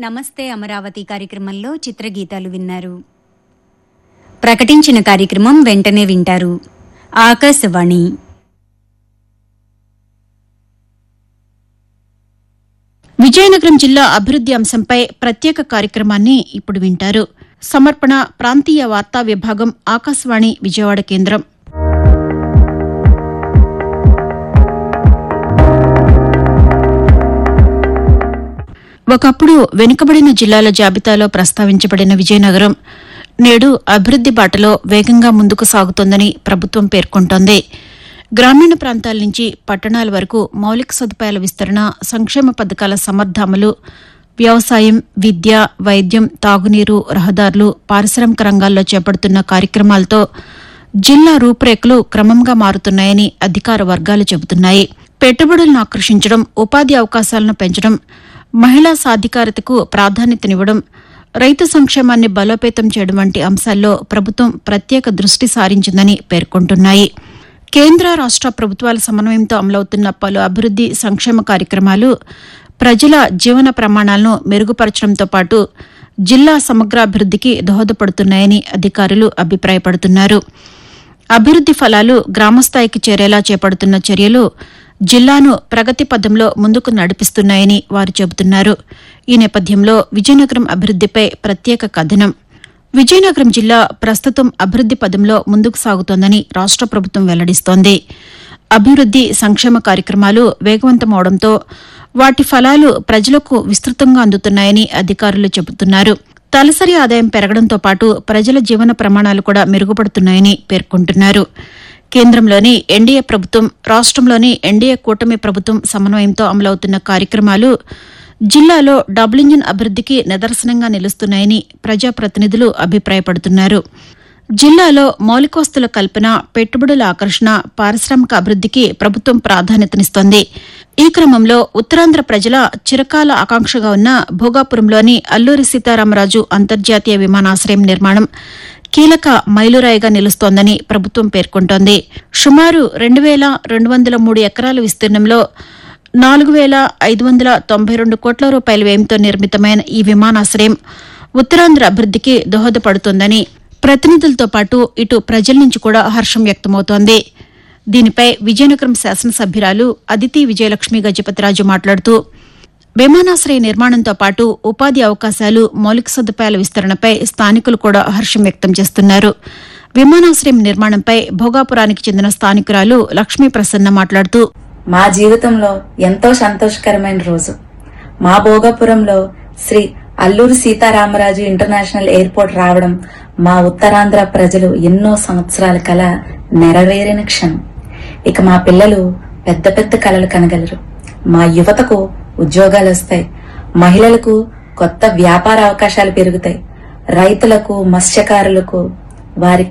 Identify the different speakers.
Speaker 1: నమస్తే అమరావతి కార్యక్రమంలో చిత్రగీతాలు విన్నారు ప్రకటించిన కార్యక్రమం వెంటనే వింటారు ఆకాశవాణి
Speaker 2: విజయనగరం జిల్లా అభివృద్ది అంశంపై ప్రత్యేక కార్యక్రమాన్ని ఇప్పుడు వింటారు సమర్పణ ప్రాంతీయ వార్తా విభాగం ఆకాశవాణి విజయవాడ కేంద్రం ఒకప్పుడు వెనుకబడిన జిల్లాల జాబితాలో ప్రస్తావించబడిన విజయనగరం నేడు అభివృద్ది బాటలో వేగంగా ముందుకు సాగుతోందని ప్రభుత్వం పేర్కొంటోంది గ్రామీణ ప్రాంతాల నుంచి పట్టణాల వరకు మౌలిక సదుపాయాల విస్తరణ సంక్షేమ పథకాల సమర్థ అమలు వ్యవసాయం విద్య వైద్యం తాగునీరు రహదారులు పారిశ్రామిక రంగాల్లో చేపడుతున్న కార్యక్రమాలతో జిల్లా రూపురేఖలు క్రమంగా మారుతున్నాయని అధికార వర్గాలు చెబుతున్నాయి పెట్టుబడులను ఆకర్షించడం ఉపాధి అవకాశాలను పెంచడం మహిళా సాధికారతకు ప్రాధాన్యతనివ్వడం రైతు సంక్షేమాన్ని బలోపేతం చేయడం వంటి అంశాల్లో ప్రభుత్వం ప్రత్యేక దృష్టి సారించిందని పేర్కొంటున్నాయి కేంద్ర రాష్ట ప్రభుత్వాల సమన్వయంతో అమలవుతున్న పలు అభివృద్ది సంక్షేమ కార్యక్రమాలు ప్రజల జీవన ప్రమాణాలను మెరుగుపరచడంతో పాటు జిల్లా సమగ్రాభివృద్దికి దోహదపడుతున్నాయని అధికారులు అభిప్రాయపడుతున్నారు అభివృద్ది ఫలాలు గ్రామస్థాయికి చేరేలా చేపడుతున్న చర్యలు జిల్లాను ప్రగతి పథంలో ముందుకు నడిపిస్తున్నాయని వారు చెబుతున్నారు ఈ నేపథ్యంలో విజయనగరం అభివృద్దిపై ప్రత్యేక కథనం విజయనగరం జిల్లా ప్రస్తుతం అభివృద్ది పదంలో ముందుకు సాగుతోందని రాష్ట ప్రభుత్వం వెల్లడిస్తోంది అభివృద్ది సంక్షేమ కార్యక్రమాలు వేగవంతమవడంతో వాటి ఫలాలు ప్రజలకు విస్తృతంగా అందుతున్నాయని అధికారులు చెబుతున్నారు తలసరి ఆదాయం పెరగడంతో పాటు ప్రజల జీవన ప్రమాణాలు కూడా మెరుగుపడుతున్నాయని పేర్కొంటున్నారు కేంద్రంలోని ఎన్డీఏ ప్రభుత్వం రాష్ట్రంలోని ఎన్డీఏ కూటమి ప్రభుత్వం సమన్వయంతో అమలవుతున్న కార్యక్రమాలు జిల్లాలో డబుల్ ఇంజిన్ అభివృద్దికి నిదర్శనంగా నిలుస్తున్నాయని ప్రజాప్రతినిధులు అభిప్రాయపడుతున్నారు జిల్లాలో మౌలికోస్తుల కల్పన పెట్టుబడుల ఆకర్షణ పారిశ్రామిక అభివృద్దికి ప్రభుత్వం ప్రాధాన్యతనిస్తోంది ఈ క్రమంలో ఉత్తరాంధ్ర ప్రజల చిరకాల ఆకాంక్షగా ఉన్న భోగాపురంలోని అల్లూరి సీతారామరాజు అంతర్జాతీయ విమానాశ్రయం నిర్మాణం కీలక మైలురాయిగా నిలుస్తోందని ప్రభుత్వం పేర్కొంటోంది సుమారు రెండు వేల రెండు వందల మూడు ఎకరాల విస్తీర్ణంలో నాలుగు వేల ఐదు వందల తొంభై రెండు కోట్ల రూపాయల వ్యయంతో నిర్మితమైన ఈ విమానాశ్రయం ఉత్తరాంధ్ర అభివృద్దికి దోహదపడుతోందని ప్రతినిధులతో పాటు ఇటు ప్రజల నుంచి కూడా హర్షం వ్యక్తమవుతోంది దీనిపై విజయనగరం శాసనసభ్యురాలు అదితి విజయలక్ష్మి గజపతిరాజు మాట్లాడుతూ విమానాశ్రయ నిర్మాణంతో పాటు ఉపాధి అవకాశాలు మౌలిక సదుపాయాల విస్తరణపై స్థానికులు కూడా హర్షం వ్యక్తం చేస్తున్నారు విమానాశ్రయం నిర్మాణంపై భోగాపురానికి చెందిన స్థానికురాలు లక్ష్మీ ప్రసన్న మాట్లాడుతూ
Speaker 3: మా జీవితంలో ఎంతో సంతోషకరమైన రోజు మా భోగాపురంలో శ్రీ అల్లూరి సీతారామరాజు ఇంటర్నేషనల్ ఎయిర్పోర్ట్ రావడం మా ఉత్తరాంధ్ర ప్రజలు ఎన్నో సంవత్సరాల కల నెరవేరిన క్షణం ఇక మా పిల్లలు పెద్ద పెద్ద కలలు కనగలరు మా యువతకు ఉద్యోగాలు వస్తాయి మహిళలకు కొత్త వ్యాపార అవకాశాలు పెరుగుతాయి రైతులకు మత్స్యకారులకు వారి